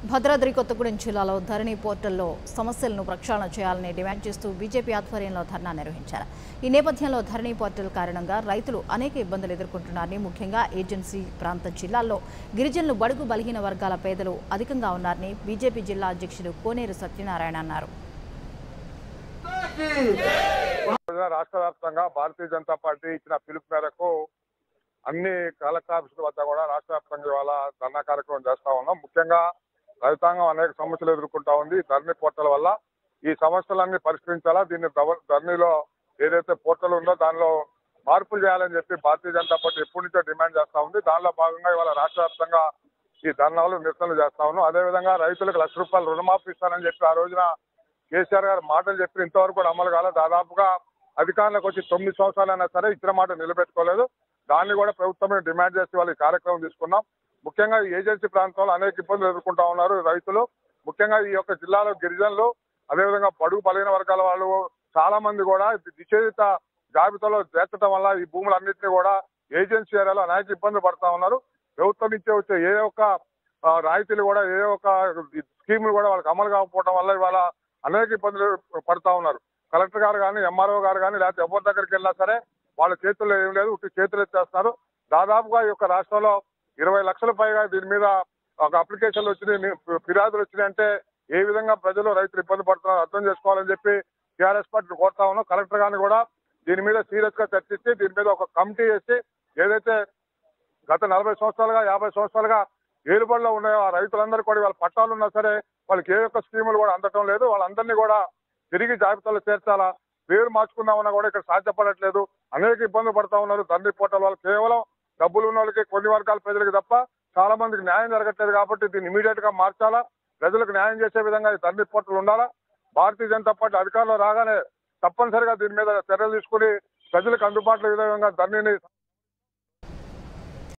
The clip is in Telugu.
భద్రాద్రి కొత్తగూడెం జిల్లాలో ధరణి పోర్టల్లో సమస్యలను ప్రక్షాళన చేయాలని డిమాండ్ చేస్తూ బీజేపీ ఆధ్వర్యంలో ధర్నా నిర్వహించారు ఈ నేపథ్యంలో ధరణి పోర్టల్ కారణంగా రైతులు అనేక ఇబ్బందులు ఎదుర్కొంటున్నారని ముఖ్యంగా ఏజెన్సీ ప్రాంత జిల్లాల్లో గిరిజనులు బడుగు బలహీన వర్గాల పేదలు అధికంగా ఉన్నారని బీజేపీ జిల్లా అధ్యక్షుడు కోనేరు సత్యనారాయణ అన్నారు రాష్ట్ర వ్యాప్తంగా భారతీయ జనతా పార్టీ ఇచ్చిన పిలుపు మేరకు అన్ని కలెక్టర్ ఆఫీసుల వద్ద కూడా రాష్ట్ర వ్యాప్తంగా ఇవాళ ధర్నా కార్యక్రమం చేస్తా ఉన్నాం ముఖ్యంగా రైతాంగం అనేక సమస్యలు ఎదుర్కొంటా ఉంది ఈ ధరణి పోర్టల్ వల్ల ఈ సమస్యలన్నీ పరిష్కరించాలా దీన్ని ధవ- ధరణిలో ఏదైతే పోర్టల్ ఉందో దానిలో మార్పులు చేయాలని చెప్పి భారతీయ జనతా పార్టీ ఎప్పటి నుంచో డిమాండ్ చేస్తా ఉంది దానిలో భాగంగా ఇవాళ రాష్ట్ర వ్యాప్తంగా ఈ ధర్నాలు నిరసనలు చేస్తా ఉన్నాం అదేవిధంగా రైతులకు లక్ష రూపాయలు రుణమాఫీ ఇస్తానని చెప్పి ఆ రోజున కేసీఆర్ గారు మాటలు చెప్పి ఇంతవరకు కూడా అమలు కాలేదు దాదాపుగా అధికారంలోకి వచ్చి తొమ్మిది సంవత్సరాలైనా సరే ఇచ్చిన మాట నిలబెట్టుకోలేదు దాన్ని కూడా ప్రభుత్వమే డిమాండ్ చేసి వాళ్ళు ఈ కార్యక్రమం తీసుకున్నాం ముఖ్యంగా ఈ ఏజెన్సీ ప్రాంతంలో అనేక ఇబ్బందులు ఎదుర్కొంటా ఉన్నారు రైతులు ముఖ్యంగా ఈ యొక్క జిల్లాలో గిరిజనులు అదేవిధంగా బడుగు బలహీన వర్గాల వాళ్ళు చాలా మంది కూడా నిషేధిత జాబితాలో చేర్చడం వల్ల ఈ భూములన్నింటినీ కూడా ఏజెన్సీ ఏరియాలో అనేక ఇబ్బందులు పడతా ఉన్నారు ప్రభుత్వం నుంచే వచ్చే ఏ ఒక్క ఆ, రాయితీలు కూడా ఏ ఒక్క స్కీములు కూడా వాళ్ళకి అమలు కాకపోవడం వల్ల ఇవాళ అనేక ఇబ్బందులు పడతా ఉన్నారు కలెక్టర్ గారు కానీ ఎంఆర్ఓ గారు కానీ లేకపోతే ఎవరి దగ్గరికి వెళ్ళినా సరే వాళ్ళ చేతుల్లో ఏం లేదు ఉట్టి చేతులు ఎత్తేస్తారు దాదాపుగా ఈ యొక్క రాష్ట్రంలో ఇరవై లక్షల పైగా దీని మీద ఒక అప్లికేషన్లు వచ్చినాయి ఫిర్యాదులు వచ్చినాయి అంటే ఏ విధంగా ప్రజలు రైతులు ఇబ్బంది పడుతున్నారో అర్థం చేసుకోవాలని చెప్పి టీఆర్ఎస్ పార్టీ కోరుతా ఉన్నాం కలెక్టర్ గారిని కూడా దీని మీద సీరియస్ గా చర్చించి దీని మీద ఒక కమిటీ వేసి ఏదైతే గత నలభై సంవత్సరాలుగా యాభై సంవత్సరాలుగా ఏలుబడిలో ఉన్నాయో ఆ రైతులందరూ కూడా వాళ్ళ పట్టాలు ఉన్నా సరే వాళ్ళకి ఏ ఒక్క స్కీములు కూడా అందటం లేదు వాళ్ళందరినీ కూడా తిరిగి జాబితాలో చేర్చాలా పేరు మార్చుకుందామన్నా కూడా ఇక్కడ సాధ్యపడట్లేదు అనేక ఇబ్బందులు పడతా ఉన్నారు తండ్రి పోటల వాళ్ళు కేవలం డబ్బులు ఉన్న వాళ్ళకి కొన్ని వర్గాల ప్రజలకు తప్ప చాలా మందికి న్యాయం జరగట్లేదు కాబట్టి దీన్ని ఇమీడియట్ గా మార్చాలా ప్రజలకు న్యాయం చేసే విధంగా ఈ తండ్రి పోర్టల్ ఉండాలా భారతీయ జనతా పార్టీ అధికారంలో రాగానే తప్పనిసరిగా దీని మీద చర్యలు తీసుకుని ప్రజలకు అందుబాటులో ఈ విధంగా ధరణిని